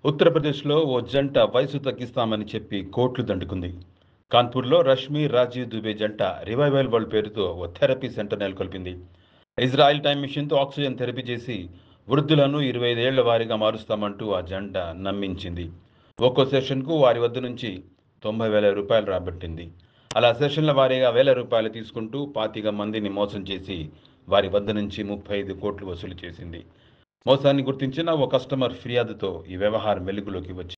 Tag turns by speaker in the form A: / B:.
A: ఉత్తరప్రదేశ్లో ఓ జంట వయసు తగ్గిస్తామని చెప్పి కోట్లు దండుకుంది కాన్పూర్లో రష్మి రాజీవ్ దుబే జంట రివైవల్ వరల్డ్ పేరుతో ఓ థెరపీ సెంటర్ నెలకొల్పింది ఇజ్రాయిల్ టైం మిషన్తో ఆక్సిజన్ థెరపీ చేసి వృద్ధులను ఇరవై ఐదేళ్ల వారీగా మారుస్తామంటూ ఆ జంట నమ్మించింది ఒక్కో సెషన్కు వారి వద్ద నుంచి తొంభై వేల రూపాయలు రాబట్టింది అలా సెషన్ల వారీగా వేల రూపాయలు తీసుకుంటూ పాతిక మందిని మోసం చేసి వారి వద్ద నుంచి ముప్పై ఐదు కోట్లు వసూలు చేసింది మోసాన్ని గుర్తించిన ఓ కస్టమర్ ఫిర్యాదుతో ఈ వ్యవహారం వెలుగులోకి వచ్చింది